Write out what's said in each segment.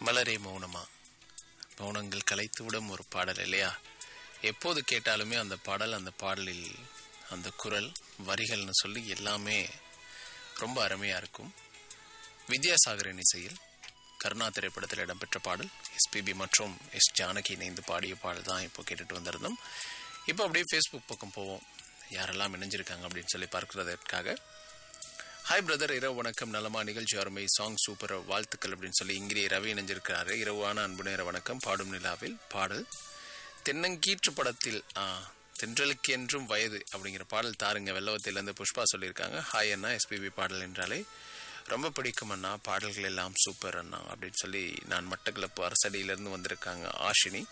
மலரே மௌனமா மௌனங்கள் கலைத்துவிடும் ஒரு பாடல் இல்லையா எப்போது கேட்டாலுமே அந்த பாடல் அந்த பாடலில் அந்த குரல் வரிகள்னு சொல்லி எல்லாமே ரொம்ப அருமையாக இருக்கும் வித்யாசாகரின் இசையில் கருணா திரைப்படத்தில் இடம்பெற்ற பாடல் எஸ்பிபி மற்றும் எஸ் ஜானகி இணைந்து பாடிய பாடல் தான் இப்போ கேட்டுட்டு வந்திருந்தோம் இப்போ அப்படியே ஃபேஸ்புக் பக்கம் போவோம் யாரெல்லாம் இணைஞ்சிருக்காங்க அப்படின்னு சொல்லி பார்க்கறதற்காக ஹாய் பிரதர் இரவு வணக்கம் நலமா நிகழ்ச்சி அருமை சாங் சூப்பர் வாழ்த்துக்கள் அப்படின்னு சொல்லி இங்கிரி ரவி இணைஞ்சிருக்கிறாரு இரவான அன்பு நேர வணக்கம் பாடும் நிலாவில் பாடல் தென்னங்கீற்று படத்தில் ஆ, தென்றலுக்கு என்றும் வயது அப்படிங்கிற பாடல் தாருங்க வெள்ளவத்திலேருந்து புஷ்பா சொல்லியிருக்காங்க ஹாய் அண்ணா எஸ்பிபி பாடல் என்றாலே ரொம்ப பிடிக்கும் அண்ணா பாடல்கள் எல்லாம் சூப்பர் அண்ணா அப்படின்னு சொல்லி நான் மட்டக்களப்பு அரசடியிலிருந்து வந்திருக்காங்க ஆஷினி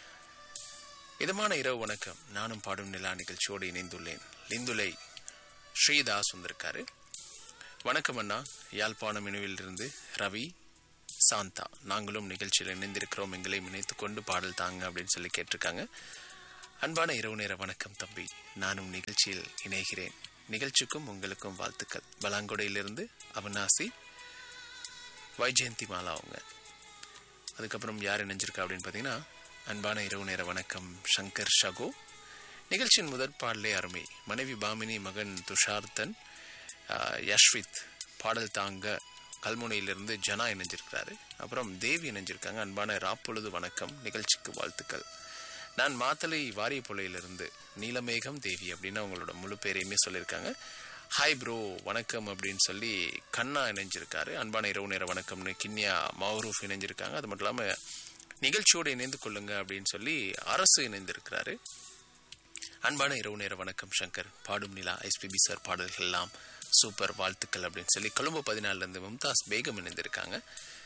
இதமான இரவு வணக்கம் நானும் பாடும் நிலா நிகழ்ச்சியோடு இணைந்துள்ளேன் லிந்துலை ஸ்ரீதாஸ் வந்திருக்காரு வணக்கம் அண்ணா யாழ்ப்பாணம் இருந்து ரவி சாந்தா நாங்களும் நிகழ்ச்சியில் இணைந்திருக்கிறோம் எங்களை இணைத்துக் கொண்டு பாடல் தாங்க அப்படின்னு சொல்லி கேட்டிருக்காங்க அன்பான இரவு நேர வணக்கம் தம்பி நானும் நிகழ்ச்சியில் இணைகிறேன் நிகழ்ச்சிக்கும் உங்களுக்கும் வாழ்த்துக்கள் பலாங்குடையிலிருந்து அவினாசி வைஜெயந்தி மாலா அவங்க அதுக்கப்புறம் யார் இணைஞ்சிருக்கா அப்படின்னு பார்த்தீங்கன்னா அன்பான இரவு நேர வணக்கம் சங்கர் ஷகோ நிகழ்ச்சியின் முதற் பாடலே அருமை மனைவி பாமினி மகன் துஷார்தன் ஆஹ், யஷ்வித் பாடல் தாங்க கல்முனையிலிருந்து ஜனா இணைஞ்சிருக்கிறாரு அப்புறம் தேவி இணைஞ்சிருக்காங்க அன்பான ராப்பொழுது வணக்கம் நிகழ்ச்சிக்கு வாழ்த்துக்கள் நான் மாத்தலை வாரியப்புழையிலிருந்து நீலமேகம் தேவி அப்படின்னு அவங்களோட முழு பேரையுமே சொல்லியிருக்காங்க ஹாய் ப்ரோ வணக்கம் அப்படின்னு சொல்லி கண்ணா இணைஞ்சிருக்காரு அன்பான இரவு நேர வணக்கம்னு கிண்ணியா மௌரூஃப் இணைஞ்சிருக்காங்க அது மட்டும் இல்லாமல் நிகழ்ச்சியோடு இணைந்து கொள்ளுங்க அப்படின்னு சொல்லி அரசு இணைந்திருக்கிறாரு அன்பான இரவு நேர வணக்கம் சங்கர் பாடும் நிலா எஸ்பிபி சார் பாடல்கள் எல்லாம் சூப்பர் வாழ்த்துக்கள் அப்படின்னு சொல்லி கொழும்பு பதினாலுல இருந்து மும்தாஸ் பேகம் இணைந்திருக்காங்க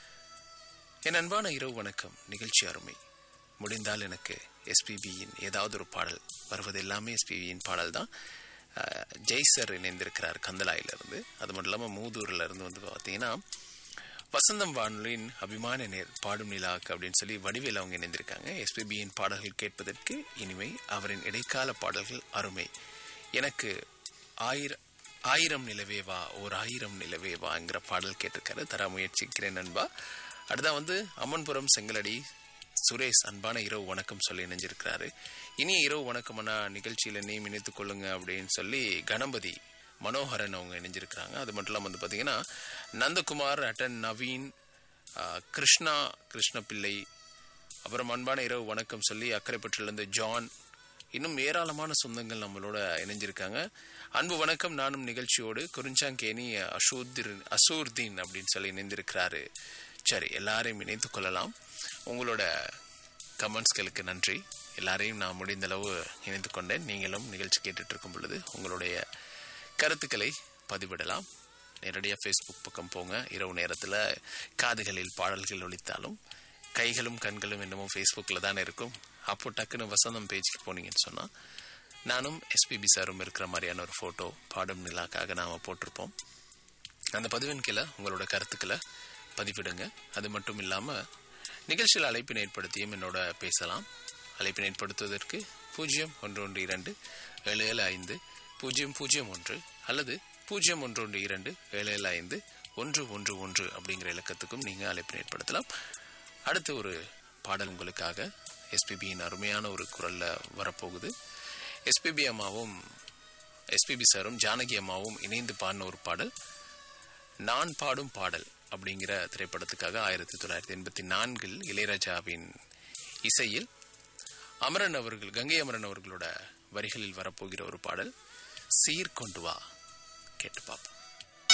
என் அன்பான இரவு வணக்கம் நிகழ்ச்சி அருமை முடிந்தால் எனக்கு எஸ்பிபியின் ஏதாவது ஒரு பாடல் வருவது எல்லாமே எஸ்பிபியின் பாடல் தான் அஹ், ஜெய் சார் இணைந்திருக்கிறார் கந்தலாயிலிருந்து அது மட்டும் இல்லாமல் மூதூர்ல இருந்து வந்து பார்த்தீங்கன்னா வசந்தம் வானொலியின் அபிமான நேர் பாடும் நிலாக்கு அப்படின்னு சொல்லி வடிவேல் அவங்க இணைந்திருக்காங்க எஸ்பிபியின் பாடல்கள் கேட்பதற்கு இனிமை அவரின் இடைக்கால பாடல்கள் அருமை எனக்கு ஆயிரம் ஆயிரம் நிலவே வா ஓர் ஆயிரம் நிலவே வாங்கிற பாடல் கேட்டிருக்காரு தர முயற்சிக்கிறேன் நண்பா அடுத்தா வந்து அம்மன்புரம் செங்கலடி சுரேஷ் அன்பான இரவு வணக்கம் சொல்லி இணைஞ்சிருக்கிறாரு இனிய இரவு வணக்கம்னா நிகழ்ச்சியில் நீ இணைத்துக் கொள்ளுங்க அப்படின்னு சொல்லி கணபதி மனோகரன் அவங்க இணைஞ்சிருக்கிறாங்க அது மட்டும் இல்லாமல் வந்து பார்த்தீங்கன்னா நந்தகுமார் அட்டன் நவீன் ஆ, கிருஷ்ணா கிருஷ்ணபிள்ளை அப்புறம் அன்பான இரவு வணக்கம் சொல்லி அக்கரைப்பற்றிலிருந்து ஜான் இன்னும் ஏராளமான சொந்தங்கள் நம்மளோட இணைஞ்சிருக்காங்க அன்பு வணக்கம் நானும் நிகழ்ச்சியோடு குறிஞ்சாங்கேணி அசூர்திர் அசூர்தீன் அப்படின்னு சொல்லி இணைந்திருக்கிறாரு சரி எல்லாரையும் இணைத்துக் கொள்ளலாம் உங்களோட கமெண்ட்ஸ்களுக்கு நன்றி எல்லாரையும் நான் முடிந்த அளவு இணைத்து கொண்டேன் நீங்களும் நிகழ்ச்சி கேட்டுட்டு இருக்கும் பொழுது உங்களுடைய கருத்துக்களை பதிவிடலாம் நேரடியாக ஃபேஸ்புக் பக்கம் போங்க இரவு நேரத்தில் காதுகளில் பாடல்கள் ஒலித்தாலும் கைகளும் கண்களும் என்னமோ ஃபேஸ்புக்கில் தானே இருக்கும் அப்போ டக்குன்னு வசந்தம் பேஜுக்கு போனீங்கன்னு சொன்னால் நானும் எஸ்பிபி சாரும் இருக்கிற மாதிரியான ஒரு ஃபோட்டோ பாடும் நிலாக்காக நாம் போட்டிருப்போம் அந்த பதிவின் கீழே உங்களோட கருத்துக்களை பதிவிடுங்க அது மட்டும் இல்லாமல் நிகழ்ச்சியில் அழைப்பினை ஏற்படுத்தியும் என்னோட பேசலாம் அழைப்பினை ஏற்படுத்துவதற்கு பூஜ்ஜியம் ஒன்று ஒன்று இரண்டு ஏழு ஏழு ஐந்து பூஜ்ஜியம் பூஜ்ஜியம் ஒன்று அல்லது பூஜ்ஜியம் ஒன்று ஒன்று இரண்டு ஏழு ஏழு ஐந்து ஒன்று ஒன்று ஒன்று அப்படிங்கிற இலக்கத்துக்கும் நீங்கள் அழைப்பினை ஏற்படுத்தலாம் அடுத்து ஒரு பாடல் உங்களுக்காக எஸ்பிபியின் அருமையான ஒரு குரலில் வரப்போகுது எஸ்பிபி அம்மாவும் எஸ்பிபி சாரும் ஜானகி அம்மாவும் இணைந்து பாடின ஒரு பாடல் நான் பாடும் பாடல் அப்படிங்கிற திரைப்படத்துக்காக ஆயிரத்தி தொள்ளாயிரத்தி எண்பத்தி நான்கில் இளையராஜாவின் இசையில் அமரன் அவர்கள் கங்கை அமரன் அவர்களோட வரிகளில் வரப்போகிற ஒரு பாடல் சீர்கொண்டு வா கேட்டு பார்ப்போம்